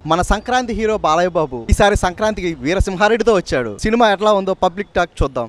మన సంక్రాంతి హీరో బాలయ్య బాబు ఈసారి సంక్రాంతికి వీరసింహారెడ్డితో వచ్చాడు సినిమా ఎట్లా ఉందో పబ్లిక్ టాక్ చూద్దాం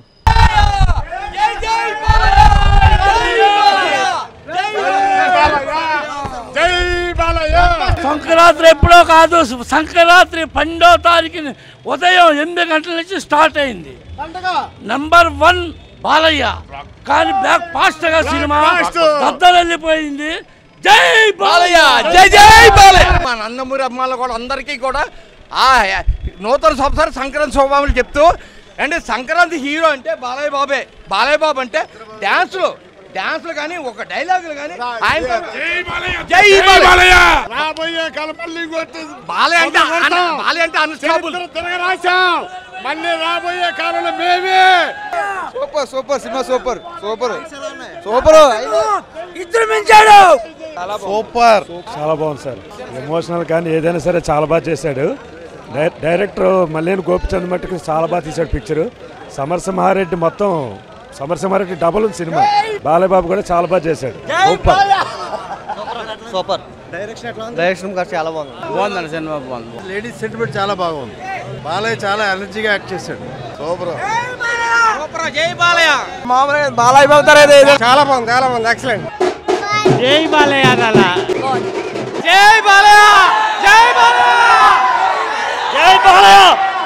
సంక్రాంతి ఎప్పుడో కాదు సంక్రాంతి పన్నెండో తారీఖుని ఉదయం ఎనిమిది గంటల నుంచి స్టార్ట్ అయింది నంబర్ వన్ బాలయ్య కానీ బ్లాక్ ఫాస్ట్ గా సినిమా దద్దలు వెళ్ళిపోయింది జై బాలయ్య జై జై బాలయ్య మా నందమూరి అమ్మాయిలు కూడా అందరికీ కూడా ఆ నూతన సంవత్సరం సంక్రాంతి శుభాములు చెప్తూ అంటే సంక్రాంతి హీరో అంటే బాలయ్య బాబే బాలయ్య బాబు అంటే డ్యాన్సులు డ్యాన్సులు కానీ ఒక డైలాగులు కానీ ఆయన జై బాలయ్య రాబోయే కలపల్లి కొట్టి బాలయ్య అంటే అన్న- బాలయ్య అంటే అన్స్టాపుల్ చరిత్ర తిరగరాశాం మళ్ళీ రాబోయే కాలంలో మేమే super super cinema super super super ఇద్దరు మించాడు సూపర్ చాలా బాగుంది సార్ ఎమోషనల్ కానీ ఏదైనా సరే చాలా బాగా చేశాడు డై- డైరెక్టర్ మల్లేని గోపిచంద్ మట్టుకు చాలా బాగా తీశాడు పిక్చర్ సమరసింహారెడ్డి మొత్తం సమరసింహారెడ్డి డబుల్ ఉంది సినిమా బాలయ్య బాబు కూడా చాలా బాగా చేశాడు సూపర్ సూపర్ డైరెక్షన్ ఎట్లా ఉంది డైరెక్షన్ కూడా చాలా బాగుంది బాగుందండి సినిమా బాగుంది లేడీస్ సెంటిమెంట్ చాలా బాగుంది బాలయ్య చాలా ఎనర్జీగా యాక్ట్ చేశాడు సూపర్ జై బాలయ్య మామూలుగా బాలయ్య బాబు చాలా బాగుంది చాలా బాగుంది ఎక్సలెంట్ జై బాలయ్య అలా జై Balayya Jai Balayya Jai Balayya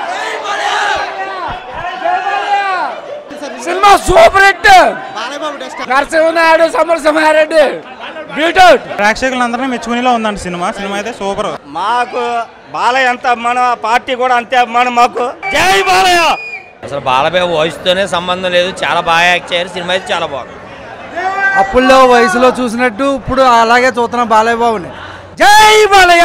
cinema super hit Narasimha Naidu Samarasimha Reddy beat out ప్రేక్షకులందరినీ మెచ్చుకునేలా ఉందండి సినిమా సినిమా అయితే సూపర్ మాకు బాలయ్య అంత మన పార్టీ కూడా అంతే అభిమానం మాకు జై బాలయ్య అసలు బాలబాబు వాయిస్తోనే సంబంధం లేదు చాలా బాగా యాక్ట్ చేయారు సినిమా అయితే చాలా బాగుంది అప్పుల్లో వయసులో చూసినట్టు ఇప్పుడు అలాగే చూస్తున్నాం బాలయ్య బాబుని జై బాలయ్య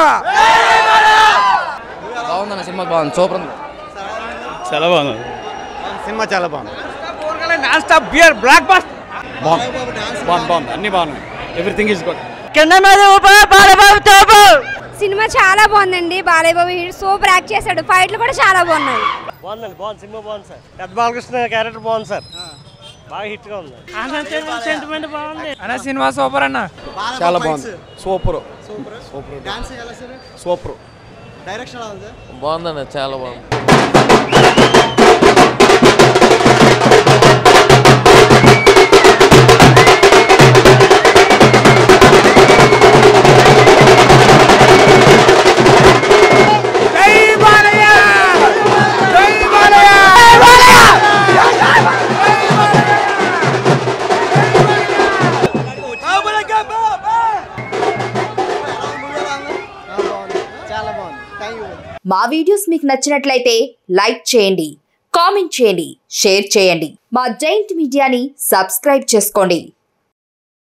బాగుందన్న సినిమా బాగుంది సూపర్ చాలా బాగుంది సినిమా చాలా బాగుంది నాన్ స్టాప్ బియర్ బ్లాక్ బస్ట్ బాగుంది బాగుంది అన్ని బాగున్నాయి ఎవ్రీథింగ్ ఈజ్ గుడ్ కింద మీద బాలబాబు తోపు సినిమా చాలా బాగుందండి Balayya Babu hero super act చేశాడు ఫైట్లు కూడా చాలా బాగున్నాయి బాగుందండి బాగుంది సినిమా బాగుంది సార్ పెద్ద బాలకృష్ణ క్యారెక్టర్ బాగుంది సార్ బాగా హిట్ గా ఉంది సెంటిమెంట్ బాగుంది అన్న సినిమా సూపర్ అన్న చాలా బాగుంది సూపర్ డాన్స్ ఎలా సార్ సూపర్ డైరెక్షన్ ఎలా ఉంది బాగుందన్న చాలా బాగుంది చాలా బాగుంది థ్యాంక్ యూ మా వీడియోస్ మీకు నచ్చినట్లయితే లైక్ చేయండి కామెంట్ చేయండి షేర్ చేయండి మా జైంట్ మీడియాని సబ్స్క్రైబ్ చేసుకోండి